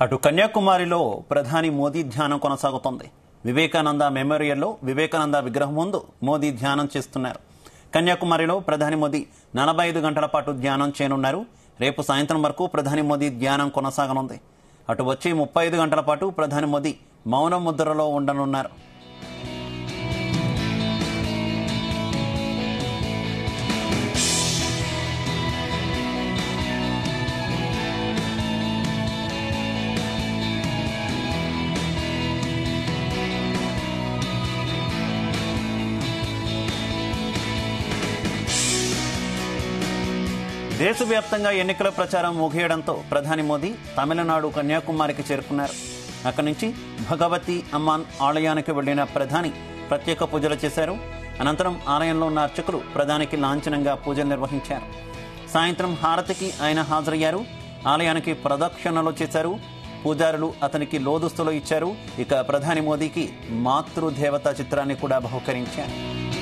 అటు కన్యాకుమారిలో ప్రధాని మోదీ ధ్యానం కొనసాగుతోంది వివేకానంద మెమోరియల్లో వివేకానంద విగ్రహం ముందు మోదీ ధ్యానం చేస్తున్నారు కన్యాకుమారిలో ప్రధాని మోదీ నలభై ఐదు గంటల పాటు ధ్యానం చేయనున్నారు రేపు సాయంత్రం వరకు ప్రధాని మోదీ ధ్యానం కొనసాగనుంది అటు వచ్చి ముప్పై ఐదు గంటల పాటు ప్రధాని మోదీ మౌన ముద్రలో ఉండనున్నారు దేశవ్యాప్తంగా ఎన్నికల ప్రచారం ముగియడంతో ప్రధాని మోదీ తమిళనాడు కన్యాకుమారికి చేరుకున్నారు అక్కడి నుంచి భగవతి అమ్మాన్ ఆలయానికి వెళ్లిన ప్రధాని ప్రత్యేక పూజలు చేశారు అనంతరం ఆలయంలో ఉన్న అర్చకులు ప్రధానికి లాంఛనంగా పూజలు నిర్వహించారు సాయంత్రం హారతికి ఆయన హాజరయ్యారు ఆలయానికి ప్రదక్షిణలు చేశారు పూజారులు అతనికి లోదుస్తులు ఇచ్చారు ఇక ప్రధాని మోదీకి మాతృదేవత చిత్రాన్ని కూడా బహుకరించారు